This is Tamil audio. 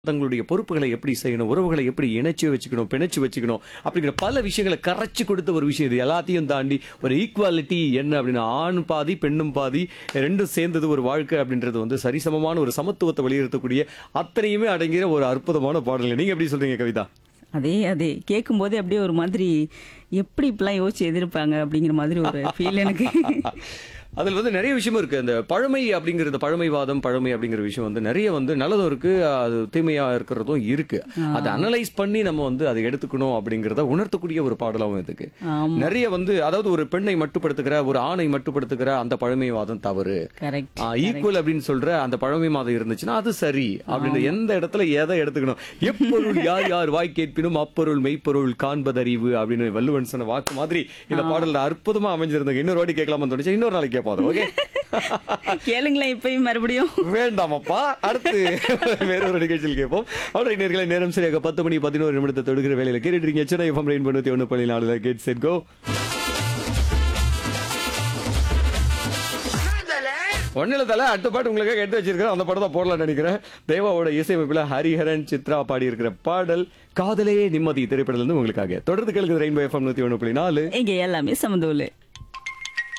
தங்களுடைய பொறுப்புகளை எப்படி செய்யணும் உறவுகளை எப்படி இணைச்சு வச்சுக்கணும் பிணைச்சு வச்சுக்கணும் அப்படிங்கிற பல விஷயங்களை கரைச்சு கொடுத்த ஒரு விஷயம் இது எல்லாத்தையும் தாண்டி ஒரு ஈக்குவாலிட்டி என்ன அப்படின்னா ஆண் பாதி பெண்ணும் பாதி ரெண்டும் சேர்ந்தது ஒரு வாழ்க்கை அப்படின்றது வந்து சரிசமமான ஒரு சமத்துவத்தை வலியுறுத்தக்கூடிய அத்தனையுமே அடங்கிய ஒரு அற்புதமான பாடல் நீங்க எப்படி சொல்றீங்க கவிதா அதே அதே கேட்கும்போதே அப்படியே ஒரு மாதிரி எப்படி இப்படிலாம் யோசிச்சு எதிர்ப்பாங்க அப்படிங்கிற மாதிரி ஒரு ஃபீல் எனக்கு அதில் வந்து நிறைய விஷயமும் இருக்கு அந்த பழமை அப்படிங்கிறது பழமைவாதம் பழமை அப்படிங்கிற விஷயம் வந்து நிறைய வந்து நல்லதும் இருக்கு அது தீமையா இருக்கிறதும் இருக்கு அதை அனலைஸ் பண்ணி நம்ம வந்து அதை எடுத்துக்கணும் அப்படிங்கிறத உணர்த்தக்கூடிய ஒரு பாடலாவும் இதுக்கு ஆமா நிறைய வந்து அதாவது ஒரு பெண்ணை மட்டுப்படுத்துகிற ஒரு ஆணை மட்டுப்படுத்துகிற அந்த பழமைவாதம் தவறு கரெக்ட் ஈக்குவல் அப்படின்னு சொல்ற அந்த பழமைவாதம் இருந்துச்சுன்னா அது சரி அப்படின்னு எந்த இடத்துல எதை எடுத்துக்கணும் எப்பொருள் யார் யார் வாய் கேட்பினும் அப்பொருள் மெய்ப்பொருள் காண்பதறிவு அப்படின்னு வள்ளுவன் சொன்ன வாக்கு மாதிரி இந்த பாடல்ல அற்புதமா அமைஞ்சிருந்தாங்க இன்னொரு வாட்டி கேட்கலாமா தோணுச்சு இன்னொரு நாளைக்கு கேட்பாது ஓகே கேளுங்களேன் இப்பயும் மறுபடியும் வேண்டாமப்பா அடுத்து வேற ஒரு நிகழ்ச்சியில் கேட்போம் அவருடைய நேர்களை நேரம் சரியாக பத்து மணி பதினோரு நிமிடத்தை தொடுக்கிற வேலையில கேட்டுருக்கீங்க சென்னை எஃப்எம் ரெயின் தொண்ணூத்தி ஒன்று புள்ளி நாலுல கேட் செட் கோ ஒன்னில தலை அடுத்த பாட்டு உங்களுக்கு எடுத்து வச்சிருக்கிறேன் அந்த படம் தான் போடலாம்னு நினைக்கிறேன் தேவாவோட இசையமைப்பில் ஹரிஹரன் சித்ரா பாடி இருக்கிற பாடல் காதலே நிம்மதி திரைப்படத்துல இருந்து உங்களுக்காக தொடர்ந்து கேளுங்க ரெயின்போ எஃப்எம் நூத்தி ஒன்று புள்ளி நாலு இங்க எல்லாமே சமதூலு